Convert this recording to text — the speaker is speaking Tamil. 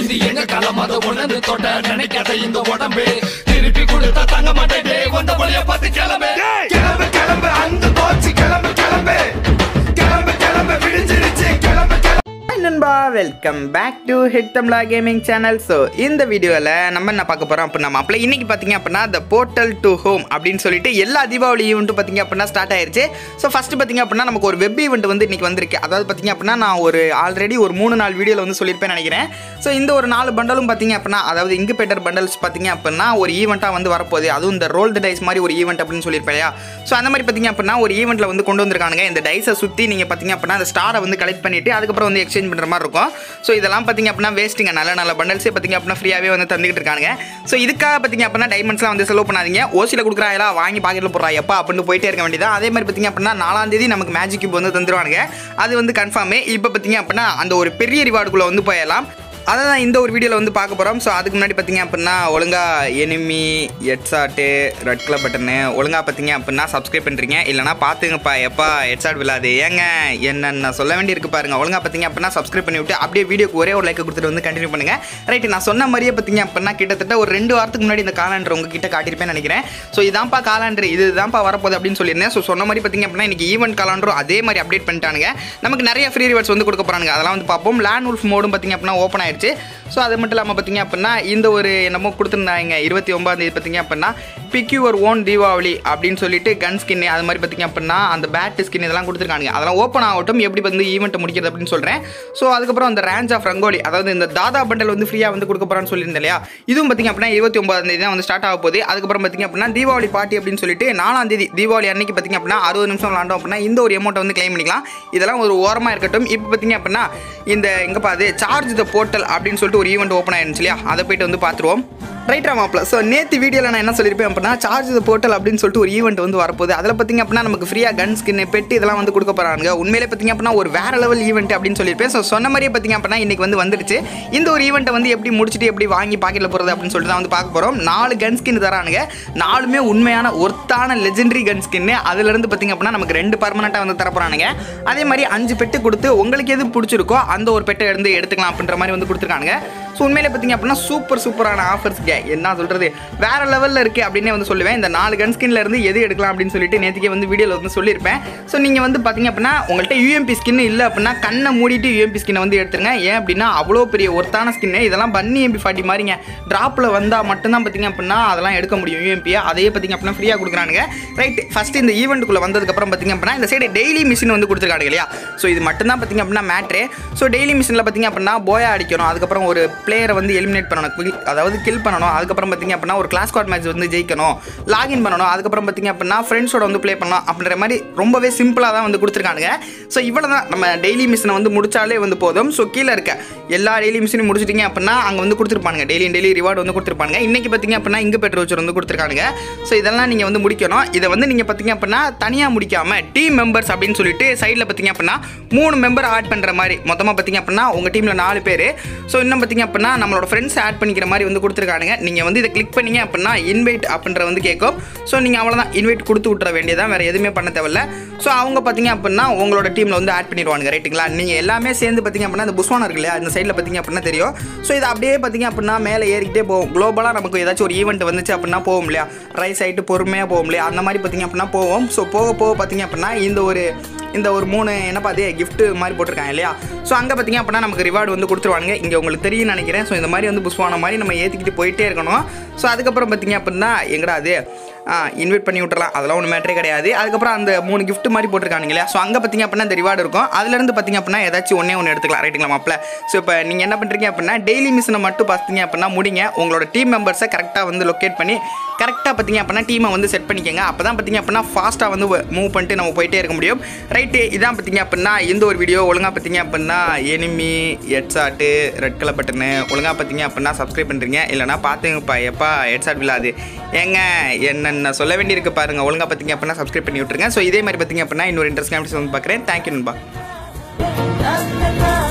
இது எங்க களம் அதை உணர்ந்து தொட்ட நினைக்காத இந்த உடம்பு திருப்பி கொடுத்தா தங்க மாட்டேன் வந்த வழிய பார்த்து கிளம்பு கிளம்பு கிளம்பு அந்த போச்சு கிளம்பு கிளம்பு கிளம்பு கிளம்பு விடிஞ்சிருச்சு கிளம்பு கிளம்பு ஹாய் நண்பா welcome back to hit Tamizha gaming channel so இந்த வீடியோவில் நம்ம என்ன பார்க்க போகிறோம் அப்படின்னா மாப்பிள்ள இன்னைக்கு பார்த்தீங்க அப்படின்னா த போர்ட்டல் டு ஹோம் அப்படின்னு சொல்லிட்டு எல்லா தீபாவளி ஈவெண்ட்டும் பார்த்தீங்க அப்படின்னா ஸ்டார்ட் ஆயிருச்சு ஸோ ஃபஸ்ட்டு பார்த்தீங்க அப்படின்னா நமக்கு ஒரு வெப் ஈவெண்ட் வந்து இன்னைக்கு வந்திருக்கு அதாவது பார்த்தீங்க அப்படின்னா நான் ஒரு ஆல்ரெடி ஒரு மூணு நாலு வீடியோவில் வந்து சொல்லியிருப்பேன் நினைக்கிறேன் ஸோ இந்த ஒரு நாலு பண்டலும் பார்த்தீங்க அப்படின்னா அதாவது இங்குபேட்டர் பண்டல்ஸ் பார்த்தீங்க அப்படின்னா ஒரு ஈவெண்ட்டாக வந்து வரப்போகுது அதுவும் இந்த ரோல் த டைஸ் மாதிரி ஒரு ஈவெண்ட் அப்படின்னு சொல்லியிருப்பேன் இல்லையா ஸோ அந்த மாதிரி பார்த்தீங்க அப்படின்னா ஒரு ஈவெண்ட்டில் வந்து கொண்டு வந்திருக்கானுங்க இந்த டைஸை சுற்றி நீங்கள் பார்த்தீங்க அப்படின்னா அந்த ஸ்டாரை வந்து கலெக்ட் பண்ணிவிட்டு அதுக்கப்புறம் வந்து எக்ஸ்சேஞ்ச் பண்ணுற மாதிரி இருக்கும் ஸோ இதெல்லாம் பார்த்தீங்க அப்படின்னா வேஸ்ட்டுங்க நல்ல நல்ல பண்டல்ஸே பார்த்தீங்க அப்படின்னா ஃப்ரீயாகவே வந்து தந்துக்கிட்டு இருக்காங்க ஸோ இதுக்காக பார்த்தீங்க அப்படின்னா டைமண்ட்ஸ்லாம் வந்து செலவு பண்ணாதீங்க ஓசியில் கொடுக்குறாங்களா வாங்கி பாக்கெட்டில் போடுறா எப்பா அப்படின்னு போயிட்டே இருக்க வேண்டியதா அதே மாதிரி பார்த்தீங்க அப்படின்னா நாலாம் தேதி நமக்கு மேஜிக் கியூப் வந்து தந்துருவானுங்க அது வந்து கன்ஃபார்மே இப்போ பார்த்தீங்க அப்படின்னா அந்த ஒரு பெரிய ரிவார்டுக்குள்ளே வந்து போயிடலாம் அதை தான் இந்த ஒரு வீடியோவில் வந்து பார்க்க போகிறோம் ஸோ அதுக்கு முன்னாடி பார்த்தீங்க அப்படின்னா ஒழுங்காக enemy headshot red colour button ஒழுங்காக பார்த்தீங்க அப்படின்னா சப்ஸ்கிரைப் பண்ணுறீங்க இல்லைனா பார்த்துங்கப்பா எப்பா ஹெட்ஷாட் விழாது ஏங்க என்னென்ன சொல்ல வேண்டியிருக்கு பாருங்க ஒழுங்காக பார்த்தீங்க அப்படின்னா சப்ஸ்கிரைப் பண்ணி விட்டு அப்படியே வீடியோக்கு ஒரே ஒரு லைக் கொடுத்துட்டு வந்து கண்டினியூ பண்ணுங்க ரைட்டு நான் சொன்ன மாதிரியே பார்த்தீங்க அப்படின்னா கிட்டத்தட்ட ஒரு ரெண்டு வாரத்துக்கு முன்னாடி இந்த காலாண்டர் உங்ககிட்ட காட்டியிருப்பேன்னு நினைக்கிறேன் ஸோ இதான்ப்பா காலாண்டர் இதுதான்ப்பா வரப்போகுது அப்படின்னு சொல்லியிருந்தேன் ஸோ சொன்ன மாதிரி பார்த்தீங்க அப்படின்னா இன்னைக்கு ஈவெண்ட் காலாண்டரும் அதே மாதிரி அப்டேட் பண்ணிட்டானுங்க நமக்கு நிறைய ஃப்ரீ ரிவார்ட்ஸ் வந்து கொடுக்க போகிறாங்க அதெல்லாம் வந்து பார்ப்போம் லேண்ட் உல்ஃப் மோடும் பார்த்தீங்க அப்படின்னா ஓப்பன் ஆயிடுச்சு ஸோ அது மட்டும் இல்லாமல் பார்த்தீங்க அப்படின்னா இந்த ஒரு என்னமோ கொடுத்துருந்தாங்க இருபத்தி ஒன்பதாம் தேதி பார்த்தீங்க அப்படின்னா பிக் யுவர் ஓன் தீபாவளி அப்படின்னு சொல்லிட்டு கன் ஸ்கின் அது மாதிரி பார்த்தீங்க அப்படின்னா அந்த பேட் ஸ்கின் இதெல்லாம் கொடுத்துருக்காங்க அதெல்லாம் ஓப்பன் ஆகட்டும் எப்படி வந்து ஈவெண்ட்டை முடிக்கிறது அப்படின்னு சொல்கிறேன் ஸோ அதுக்கப்புறம் அந்த ரேஞ்ச் ஆஃப் ரங்கோலி அதாவது இந்த தாதா பண்டல் வந்து ஃப்ரீயாக வந்து கொடுக்க போகிறான்னு சொல்லியிருந்தேன் இல்லையா இதுவும் பார்த்தீங்க அப்படின்னா இருபத்தி ஒன்பதாம் தேதி தான் வந்து ஸ்டார்ட் ஆக போகுது அதுக்கப்புறம் பார்த்தீங்க அப்படின்னா தீபாவளி பார்ட்டி அப்படின்னு சொல்லிட்டு நாலாம் தேதி தீபாவளி அன்னைக்கு பார்த்தீங்க அப்படின்னா அறுபது நிமிஷம் விளாண்டோம் அப்படின்னா இந்த ஒரு அமௌண்ட்டை வந்து கிளைம் பண்ணிக்கலாம் இதெல்லாம் ஒரு ஓரமாக இருக்கட்டும் இப்போ பார்த்தீங்க அப்படின்னா இந்த எங்கே பாது சார்ஜ் த போர்ட்டல் அப்படின்னு சொல்லிட்டு ஒரு ஈவெண்ட் ஓப்பன் ஆயிருந்துச்சு இல்லையா அதை போயிட்டு வந்து பார்த்துருவோம் ரைட்டா மாப்பிள ஸோ நேற்று வீடியோவில் நான் என்ன சொல்லியிருப்பேன் அப்படின்னா சார்ஜ் த போர்ட்டல் அப்படின்னு சொல்லிட்டு ஒரு ஈவெண்ட் வந்து வரப்போகுது அதில் பார்த்தீங்க அப்படின்னா நமக்கு ஃப்ரீயாக கன் ஸ்கின் பெட்டு இதெல்லாம் வந்து கொடுக்க போகிறாங்க உண்மையிலே பார்த்தீங்க அப்படின்னா ஒரு வேற லெவல் ஈவெண்ட் அப்படின்னு சொல்லியிருப்பேன் ஸோ சொன்ன மாதிரியே பார்த்தீங்க அப்படின்னா இன்னைக்கு வந்து வந்துருச்சு இந்த ஒரு ஈவெண்ட்டை வந்து எப்படி முடிச்சுட்டு எப்படி வாங்கி பாக்கெட்டில் போகிறது அப்படின்னு சொல்லிட்டு தான் வந்து பார்க்க போகிறோம் நாலு கன் ஸ்கின் தரானுங்க நாலுமே உண்மையான ஒர்த்தான லெஜெண்டரி கன் ஸ்கின்னு அதுலேருந்து பார்த்தீங்க அப்படின்னா நமக்கு ரெண்டு பர்மனெண்ட்டாக வந்து தர போகிறானுங்க அதே மாதிரி அஞ்சு பெட்டு கொடுத்து உங்களுக்கு எது பிடிச்சிருக்கோ அந்த ஒரு பெட்டை எடுத்து எடுத்துக்கலாம் அப்படின்ற மாதிரி வந்து கொடுத்துருக்காங்க ஸோ உண்மையிலே பார்த்தீங்க அப்படின்னா சூப்பர் சூப்பரான ஆஃபர்ஸ் என்ன சொல்கிறது வேற லெவலில் இருக்குது அப்படின்னே வந்து சொல்லுவேன் இந்த நாலு கன் ஸ்கின்ல இருந்து எது எடுக்கலாம் அப்படின்னு சொல்லிட்டு நேற்றுக்கே வந்து வீடியோவில் வந்து சொல்லியிருப்பேன் ஸோ நீங்கள் வந்து பார்த்தீங்க அப்படின்னா உங்கள்கிட்ட யூஎம்பி ஸ்கின் இல்லை அப்படின்னா கண்ணை மூடிட்டு யூஎம்பி ஸ்கின்னை வந்து எடுத்துருங்க ஏன் அப்படின்னா அவ்வளோ பெரிய ஒர்த்தான ஸ்கின்னு இதெல்லாம் பன்னி எம்பி ஃபார்ட்டி மாதிரிங்க ட்ராப்பில் வந்தால் மட்டும்தான் பார்த்தீங்க அப்படின்னா அதெல்லாம் எடுக்க முடியும் யூஎம்பியை அதையே பார்த்தீங்க அப்படின்னா ஃப்ரீயாக கொடுக்குறானுங்க ரைட் ஃபஸ்ட் இந்த ஈவெண்ட்டுக்குள்ளே வந்ததுக்கப்புறம் பார்த்தீங்க அப்படின்னா இந்த சைடு டெய்லி மிஷின் வந்து கொடுத்துருக்காங்க இல்லையா ஸோ இது மட்டும்தான் பார்த்தீங்க அப்படின்னா மேட்ரு ஸோ டெய்லி மிஷினில் பார்த்தீங்க அப்படின்னா போயா அடிக்கணும் அதுக்கப்புறம் ஒரு பிளேயரை வந்து எலிமினேட் பண்ணணும் kill- அதாவது கில் பண்ணணும் அதுக்கப்புறம் பார்த்தீங்க அப்படின்னா ஒரு கிளாஸ் கார்ட் மேட்ச் வந்து ஜெயிக்கணும் லாகின் பண்ணணும் அதுக்கப்புறம் பார்த்தீங்க அப்படின்னா ஃப்ரெண்ட்ஸோட வந்து ப்ளே பண்ணலாம் அப்படின்ற மாதிரி ரொம்பவே சிம்பிளாக தான் வந்து கொடுத்துருக்கானுங்க ஸோ இவ்வளோ தான் நம்ம டெய்லி மிஷினை வந்து முடிச்சாலே வந்து போதும் ஸோ கீழே இருக்க எல்லா டெய்லி மிஷினும் முடிச்சிட்டிங்க அப்படின்னா அங்கே வந்து கொடுத்துருப்பாங்க டெய்லி டெய்லி ரிவார்டு வந்து கொடுத்துருப்பாங்க இன்னைக்கு பார்த்தீங்க அப்படின்னா இங்கே பெட்ரோல் வச்சர் வந்து கொடுத்துருக்காங்க ஸோ இதெல்லாம் நீங்கள் வந்து முடிக்கணும் இதை வந்து நீங்கள் பார்த்தீங்க அப்படின்னா தனியாக முடிக்காமல் டீம் மெம்பர்ஸ் அப்படின்னு சொல்லிட்டு சைடில் பார்த்தீங்க அப்படின்னா மூணு மெம்பர் ஆட் பண்ணுற மாதிரி மொத்தமாக பார்த்தீங்க அப்படின்னா உங்கள் டீமில் நாலு பேர் ஸோ இன்னும் பார்த்தீங்க அப்படின்னா நம்மளோட ஃப்ரெண்ட்ஸ் ஆட் பண்ணிக்கிற மாதிரி வந்து கொடுத்துருக்கானுங்க நீங்கள் வந்து இதை கிளிக் பண்ணீங்க அப்படின்னா இன்வைட் அப்படின்ற வந்து கேட்கும் ஸோ நீங்கள் அவ்வளோதான் இன்வைட் கொடுத்து விட்டுற வேண்டியதான் வேறு எதுவுமே பண்ண தேவையில்ல ஸோ அவங்க பார்த்தீங்க அப்படின்னா உங்களோட டீமில் வந்து ஆட் பண்ணிடுவாங்க ரைட்டுங்களா நீங்கள் எல்லாமே சேர்ந்து பார்த்தீங்க அப்படின்னா இந்த புஷ்வானம் இருக்கு இல்லையா இந்த சைடில் பார்த்தீங்க அப்படின்னா தெரியும் ஸோ இது அப்படியே பார்த்தீங்க அப்படின்னா மேலே ஏறிக்கிட்டே போகும் குளோபலாக நமக்கு ஏதாச்சும் ஒரு ஈவெண்ட் வந்துச்சு அப்படின்னா போகும் இல்லையா ரைஸ் ஆகிட்டு பொறுமையாக போகும் இல்லையா அந்த மாதிரி பார்த்தீங்க அப்படின்னா போவோம் ஸோ போக போக பார்த்தீங்க அப்படின்னா இந்த ஒரு இந்த ஒரு மூணு என்ன பார்த்து gift மாதிரி போட்டிருக்காங்க இல்லையா ஸோ அங்கே பார்த்தீங்க அப்படின்னா நமக்கு ரிவார்டு வந்து கொடுத்துருவாங்க இங்கே உங்களுக்கு தெரியும்னு நினைக்கிறேன் ஸோ இந்த மாதிரி வந்து புஷ்வான மாதிரி நம்ம ஏற்றிக்கிட்டு போயிட்டே இருக்கணும் ஸோ அதுக்கப்புறம் பார்த்தீங்க அப்படின்னா எங்கடா அது இன்வைட் பண்ணி விட்டுறலாம் அதெல்லாம் ஒன்றும் மேட்டரே கிடையாது அதுக்கப்புறம் அந்த மூணு gift மாதிரி போட்டிருக்காங்க இல்லையா ஸோ அங்கே பார்த்தீங்க அப்படின்னா இந்த ரிவார்டு இருக்கும் அதுலேருந்து பார்த்தீங்க அப்படின்னா ஏதாச்சும் ஒன்றே ஒன்று எடுத்துக்கலாம் ரைட்டுங்களா மாப்பிள ஸோ இப்போ நீங்கள் என்ன பண்ணுறீங்க அப்படின்னா டெய்லி மிஷினை மட்டும் பார்த்தீங்க அப்படின்னா முடிங்க உங்களோட டீம் மெம்பர்ஸை கரெக்டாக வந்து லொக்கேட் பண்ணி கரெக்டாக பார்த்தீங்க அப்படின்னா டீமை வந்து செட் பண்ணிக்கோங்க அப்போ தான் பார்த்தீங்க அப்படின்னா ஃபாஸ்ட்டாக வந்து மூவ் பண்ணிட்டு நம்ம போயிட்டே இருக்க முடியும் ரைட்டு இதான் பார்த்தீங்க அப்படின்னா இந்த ஒரு வீடியோ ஒழுங்காக பார்த்தீங்க அப்படின்னா enemy headshot red colour button ஒழுங்காக பார்த்தீங்க அப்படின்னா சப்ஸ்கிரைப் பண்ணுறீங்க இல்லைனா பார்த்துங்கப்பா எப்பா ஹெட்ஷாட் விழாது ஏங்க என்னென்ன சொல்ல வேண்டியிருக்கு பாருங்கள் ஒழுங்காக பார்த்தீங்க அப்படின்னா சப்ஸ்கிரைப் பண்ணி விட்டுருங்க ஸோ இதே மாதிரி பார்த்தீங்க அப்படின்னா இன்னொரு இன்ட்ரெஸ்ட் வந்து பார்க்குறேன் தேங்க்யூ நண்பா La la la